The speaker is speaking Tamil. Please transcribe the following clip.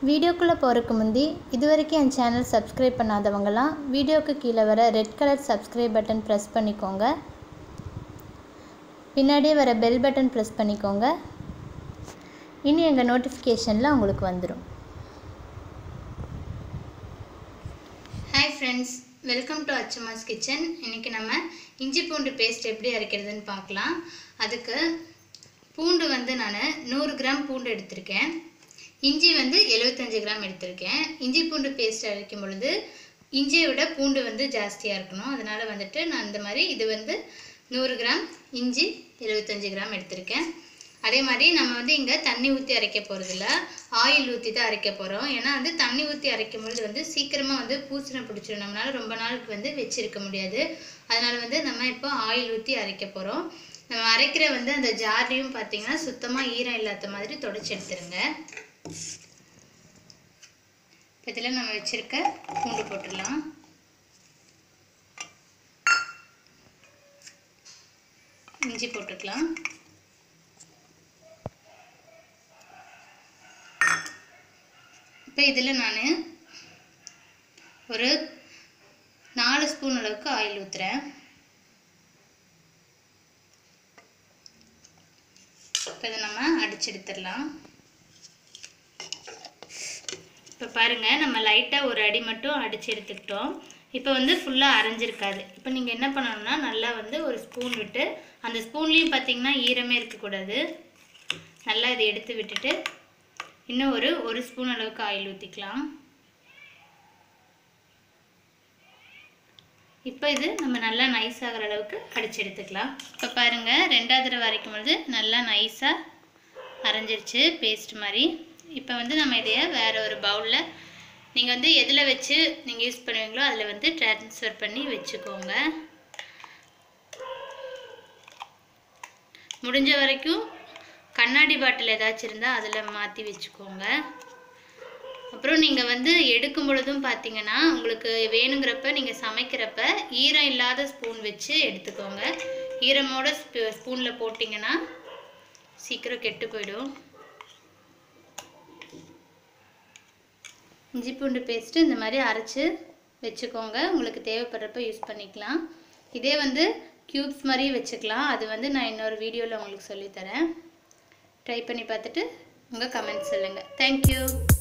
வீடியோக்குள்ளே போகிறதுக்கு முந்தி இது வரைக்கும் என் சேனல் சப்ஸ்கிரைப் பண்ணாதவங்கலாம் வீடியோக்கு கீழே வர red colour subscribe button press பண்ணிக்கோங்க பின்னாடியே வர பெல் பட்டன் ப்ரெஸ் பண்ணிக்கோங்க இனி எங்கள் நோட்டிஃபிகேஷனில் உங்களுக்கு வந்துடும் hi friends welcome to Achuma's kitchen இன்றைக்கி நம்ம இஞ்சி பூண்டு பேஸ்ட் எப்படி அரைக்கிறதுன்னு பார்க்கலாம் அதுக்கு பூண்டு வந்து நான் நூறு கிராம் பூண்டு எடுத்திருக்கேன் இஞ்சி வந்து எழுபத்தஞ்சு கிராம் எடுத்திருக்கேன் இஞ்சி பூண்டு பேஸ்ட் அரைக்கும் பொழுது இஞ்சியை விட பூண்டு வந்து ஜாஸ்தியாக இருக்கணும் அதனால் வந்துட்டு நான் இந்த மாதிரி இது வந்து நூறு கிராம் இஞ்சி எழுபத்தஞ்சு கிராம் எடுத்திருக்கேன் அதே மாதிரி நம்ம வந்து இங்கே தண்ணி ஊற்றி அரைக்க போகிறதில்ல ஆயில் ஊற்றி தான் அரைக்க போகிறோம் ஏன்னா வந்து தண்ணி ஊற்றி அரைக்கும் பொழுது வந்து சீக்கிரமாக வந்து பூசணை பிடிச்சிடும் நம்மளால ரொம்ப நாளுக்கு வந்து வச்சிருக்க முடியாது அதனால் வந்து நம்ம இப்போ ஆயில் ஊற்றி அரைக்க போகிறோம் நம்ம அரைக்கிற வந்து அந்த ஜார்லையும் பார்த்தீங்கன்னா சுத்தமாக ஈரம் இல்லாத மாதிரி தொடச்சி எடுத்துருங்க இப்போ இதில் நம்ம வச்சுருக்க பூண்டு போட்டுடலாம் இஞ்சி போட்டுக்கலாம் இப்போ இதில் நான் ஒரு நாலு ஸ்பூன் அளவுக்கு ஆயில் ஊற்றுறேன் இப்போ இதை நம்ம அடிச்சு எடுத்துடலாம் இப்போ பாருங்கள் நம்ம லைட்டாக ஒரு அடி மட்டும் அடித்து எடுத்துக்கிட்டோம் இப்போ வந்து ஃபுல்லாக அரைஞ்சிருக்காது இப்போ நீங்கள் என்ன பண்ணணும்னா நல்லா வந்து ஒரு ஸ்பூன் விட்டு அந்த ஸ்பூன்லேயும் பார்த்தீங்கன்னா ஈரமே இருக்கக்கூடாது நல்லா இதை எடுத்து விட்டுட்டு இன்னும் ஒரு ஒரு ஸ்பூன் அளவுக்கு ஆயில் ஊற்றிக்கலாம் இப்போ இது நம்ம நல்லா நைஸ் ஆகிற அளவுக்கு அடிச்சு எடுத்துக்கலாம் இப்போ பாருங்கள் ரெண்டாவது தடவை அரைக்கும் பொழுது நல்லா நைஸாக அரைஞ்சிருச்சு பேஸ்ட் மாதிரி இப்போ வந்து நம்ம இதைய வேறு ஒரு பவுலில் நீங்கள் வந்து எதில் வச்சு நீங்கள் யூஸ் பண்ணுவீங்களோ அதில் வந்து ட்ரான்ஸ்ஃபர் பண்ணி வச்சுக்கோங்க முடிஞ்ச வரைக்கும் கண்ணாடி பாட்டில் ஏதாச்சும் இருந்தால் அதில் மாற்றி வச்சுக்கோங்க அப்புறம் நீங்கள் வந்து எடுக்கும் பொழுதும் பார்த்தீங்கன்னா உங்களுக்கு வேணுங்கிறப்ப நீங்கள் சமைக்கிறப்ப ஈரம் இல்லாத ஸ்பூன் வச்சு எடுத்துக்கோங்க ஈரமோட ஸ்பூனில் போட்டிங்கன்னா சீக்கிரம் கெட்டு போயிடும் இஞ்சி பூண்டு பேஸ்ட்டு இந்த மாதிரி அரைச்சி வச்சுக்கோங்க உங்களுக்கு தேவைப்படுறப்ப யூஸ் பண்ணிக்கலாம் இதே வந்து க்யூப்ஸ் மாதிரி வச்சுக்கலாம் அது வந்து நான் இன்னொரு வீடியோவில் உங்களுக்கு சொல்லித்தரேன் ட்ரை பண்ணி பார்த்துட்டு உங்கள் கமெண்ட்ஸ் சொல்லுங்கள் தேங்க்யூ